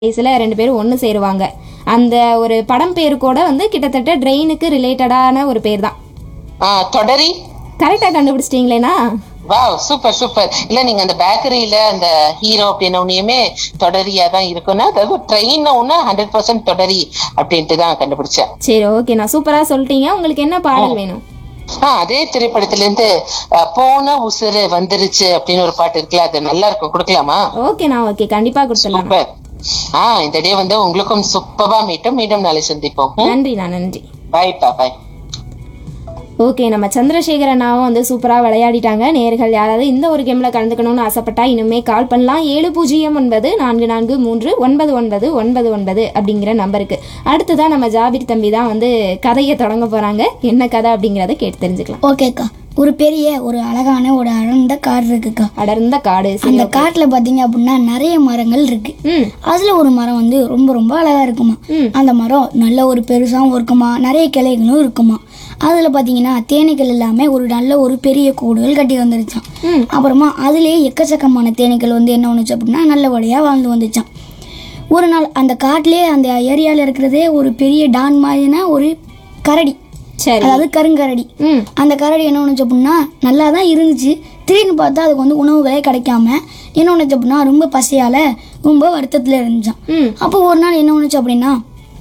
வயசில் ரெண்டு பேரும் ஒன்று சேருவாங்க அந்த ஒரு படம் பேரு கூட வந்து கிட்டத்தட்ட ட்ரெயினுக்கு ரிலேட்டடான ஒரு பேர் தான் ஆ தொடரி கரெக்டாக கண்டுபிடிச்சிட்டிங்களேண்ணா வாவ் சூப்பர் சூப்பர் இல்ல நீங்க அந்த பேக்கரியில அந்த ஹீரோ அப்படின்ன உடனேயுமே தொடரியா தான் இருக்கும்னா அதாவது ட்ரெயின் ஒண்ணு ஹண்ட்ரட் பர்சன்ட் தொடரி அப்படின்ட்டு தான் கண்டுபிடிச்சேன் சரி ஓகேண்ணா சூப்பராக சொல்லிட்டீங்க உங்களுக்கு என்ன பாடல் வேணும் ஆ அதே திரைப்படத்துல இருந்து அஹ், போன உசுறு வந்துருச்சு அப்படின்னு ஒரு பாட்டு இருக்குல்ல அது நல்லா இருக்கும் கொடுக்கலாமா ஓகேண்ணா ஓகே கண்டிப்பாக கொடுத்துடலாம் சூப்பர் ஆ இந்த டே வந்து உங்களுக்கும் சூப்பரா மீட்டும் மீண்டும் நாளை சந்திப்போம் நன்றிண்ணா நன்றி பாய்ப்பா பாய் ஓகே நம்ம சந்திரசேகர் அண்ணாவும் வந்து சூப்பராக விளையாடிட்டாங்க நேர்கள் யாராவது இந்த ஒரு கேமில் கலந்துக்கணும்னு ஆசைப்பட்டா இனிமே கால் பண்ணலாம் ஏழு பூஜ்ஜியம் ஒன்பது நான்கு நான்கு மூன்று ஒன்பது ஒன்பது ஒன்பது ஒன்பது அப்படிங்கிற நம்பருக்கு அடுத்ததான் நம்ம ஜாபிர் தம்பி தான் வந்து கதையை தொடங்க போகிறாங்க என்ன கதை அப்படிங்கிறத கேட்டு தெரிஞ்சுக்கலாம் ஓகேக்கா ஒரு பெரிய ஒரு அழகான ஒரு அடர்ந்த காடு இருக்குக்கா அடர்ந்த காடு சரி அந்த காட்டுல பாத்தீங்க அப்படின்னா நிறைய மரங்கள் இருக்கு ம் அதுல ஒரு மரம் வந்து ரொம்ப ரொம்ப அழகா இருக்குமா அந்த மரம் நல்ல ஒரு பெருசாவும் இருக்குமா நிறைய கிளைகளும் இருக்குமா அதுல பாத்தீங்கன்னா தேனீக்கள் எல்லாமே ஒரு நல்ல ஒரு பெரிய கூடுகள் கட்டி வந்துருச்சான் ம். அப்புறமா அதுலயே எக்கச்சக்கமான தேனீக்கள் வந்து என்ன பண்ணுச்சு அப்படின்னா நல்லபடியா வாழ்ந்து வந்துச்சான் ஒரு நாள் அந்த காட்டிலே அந்த ஏரியால இருக்கிறதே ஒரு பெரிய டான் மாதிரியான ஒரு கரடி சரி அதாவது கருங்கரடி ம் அந்த கரடி என்ன பண்ணுச்சு அப்படின்னா நல்லா தான் இருந்துச்சு திடீர்னு பார்த்தா அதுக்கு வந்து உணவுகளே கிடைக்காம என்ன பண்ணுச்சு அப்படின்னா ரொம்ப பசியால் ரொம்ப வருத்தத்தில் இருந்துச்சான் ம் அப்போ ஒரு நாள் என்ன பண்ணுச்சு அப்படின்னா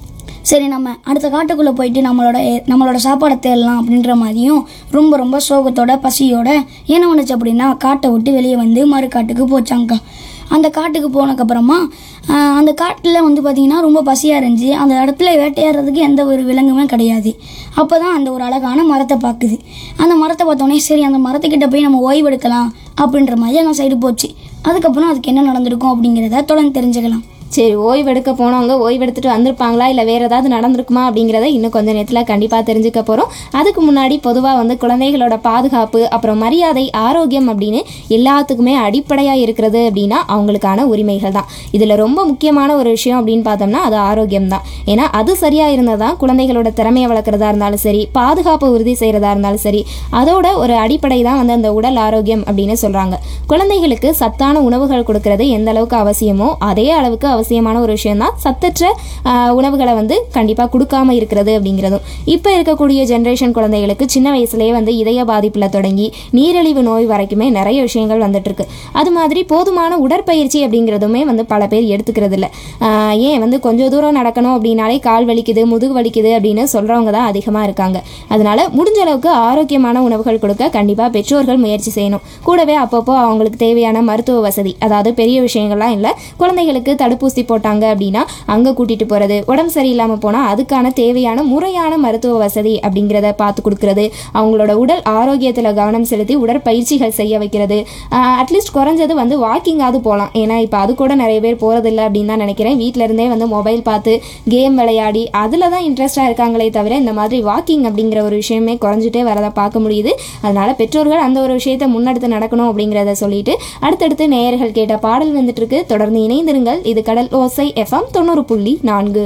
சரி நம்ம அடுத்த காட்டுக்குள்ளே போயிட்டு நம்மளோட நம்மளோட சாப்பாடை தேடலாம் அப்படின்ற மாதிரியும் ரொம்ப ரொம்ப சோகத்தோட பசியோட என்ன பண்ணுச்சு அப்படின்னா காட்டை விட்டு வெளியே வந்து மறு காட்டுக்கு போச்சாங்க்கா அந்த காட்டுக்கு போனதுக்கப்புறமா ஆஹ், அந்த காட்டில் வந்து பார்த்திங்கன்னா ரொம்ப பசியாக இருந்துச்சு அந்த இடத்துல வேட்டையாடுறதுக்கு எந்த ஒரு விலங்குமே கிடையாது அப்போ தான் அந்த ஒரு அழகான மரத்தை பார்க்குது அந்த மரத்தை பார்த்தோன்னே சரி அந்த மரத்துக்கிட்ட போய் நம்ம ஓய்வெடுக்கலாம் அப்படின்ற மாதிரி அந்த சைடு போச்சு அதுக்கப்புறம் அதுக்கு என்ன நடந்திருக்கும் அப்படிங்கிறத தொடர்ந்து தெரிஞ்சுக்கலாம் சரி ஓய்வெடுக்க போனவங்க ஓய்வெடுத்துட்டு வந்திருப்பாங்களா இல்லை வேற ஏதாவது நடந்திருக்குமா அப்படிங்கிறத இன்னும் கொஞ்ச நேரத்தில் கண்டிப்பாக தெரிஞ்சுக்க போகிறோம் அதுக்கு முன்னாடி பொதுவாக வந்து குழந்தைகளோட பாதுகாப்பு அப்புறம் மரியாதை ஆரோக்கியம் அப்படின்னு எல்லாத்துக்குமே அடிப்படையாக இருக்கிறது அப்படின்னா அவங்களுக்கான உரிமைகள் தான் இதில் ரொம்ப முக்கியமான ஒரு விஷயம் அப்படின்னு பார்த்தோம்னா அது ஆரோக்கியம் தான் ஏன்னா அது சரியாக இருந்தால் தான் குழந்தைகளோட திறமையை வளர்க்குறதா இருந்தாலும் சரி பாதுகாப்பு உறுதி செய்கிறதா இருந்தாலும் சரி அதோட ஒரு அடிப்படை தான் வந்து அந்த உடல் ஆரோக்கியம் அப்படின்னு சொல்கிறாங்க குழந்தைகளுக்கு சத்தான உணவுகள் கொடுக்கறது எந்த அளவுக்கு அவசியமோ அதே அளவுக்கு அவசியமான ஒரு விஷயம் தான் சத்தற்ற ஆஹ், உணவுகளை வந்து கண்டிப்பாக கொடுக்காம இருக்கிறது அப்படிங்கிறதும் இப்போ இருக்கக்கூடிய ஜென்ரேஷன் குழந்தைகளுக்கு சின்ன வயசுலேயே வந்து இதய பாதிப்பில் தொடங்கி நீரிழிவு நோய் வரைக்குமே நிறைய விஷயங்கள் வந்துட்டு இருக்கு அது மாதிரி போதுமான உடற்பயிற்சி அப்படிங்கிறதுமே வந்து பல பேர் எடுத்துக்கிறது இல்லை ஆஹ், ஏன் வந்து கொஞ்சம் தூரம் நடக்கணும் அப்படின்னாலே கால் வலிக்குது முதுகு வலிக்குது அப்படின்னு சொல்கிறவங்க தான் அதிகமாக இருக்காங்க அதனால முடிஞ்ச அளவுக்கு ஆரோக்கியமான உணவுகள் கொடுக்க கண்டிப்பாக பெற்றோர்கள் முயற்சி செய்யணும் கூடவே அப்பப்போ அவங்களுக்கு தேவையான மருத்துவ வசதி அதாவது பெரிய விஷயங்கள்லாம் இல்லை குழந்தைகளுக்கு தடுப்பூசி போட்டாங்க அப்படின்னா அங்கே கூட்டிகிட்டு போகிறது உடம்பு சரியில்லாமல் போனால் அதுக்கான தேவையான முறையான மருத்துவ வசதி அப்படிங்கிறத பார்த்து கொடுக்கறது அவங்களோட உடல் ஆரோக்கியத்தில் கவனம் செலுத்தி உடற்பயிற்சிகள் செய்ய வைக்கிறது அட்லீஸ்ட் குறைஞ்சது வந்து வாக்கிங்காவது போகலாம் ஏன்னா இப்போ அது கூட நிறைய பேர் போகிறதில்ல அப்படின்னு தான் நினைக்கிறேன் வீட்டில இருந்தே வந்து மொபைல் பார்த்து கேம் விளையாடி அதில் தான் இன்ட்ரெஸ்டாக இருக்காங்களே தவிர இந்த மாதிரி வாக்கிங் அப்படிங்கிற ஒரு விஷயமே குறைஞ்சிட்டே வரதை பார்க்க முடியுது அதனால பெற்றோர்கள் அந்த ஒரு விஷயத்தை முன்னெடுத்து நடக்கணும் அப்படிங்கிறத சொல்லிட்டு அடுத்தடுத்து நேயர்கள் கேட்ட பாடல் வந்துட்டு இருக்கு தொடர்ந்து இணைந்திருங்கள் இது கடல் ஓசை எஃப்எம் தொண்ணூறு புள்ளி நான்கு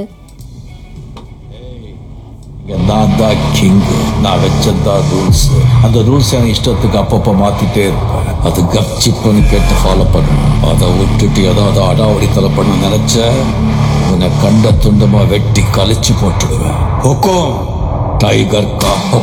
இங்க நான் தான் கிங் நான் வச்சதா ரூல்ஸ் அந்த ரூல்ஸ் என் இஷ்டத்துக்கு அப்பப்போ மாத்திட்டே இருப்பேன் அது கப்சிப்புன்னு கேட்டு ஃபாலோ பண்ணணும் அதை விட்டுட்டு ஏதாவது அடாவடித்தலை பண்ண நினைச்ச உன்னை கண்ட துண்டமா வெட்டி கழிச்சு போட்டுடுவேன் ஹொக்கோம் டைகர் கா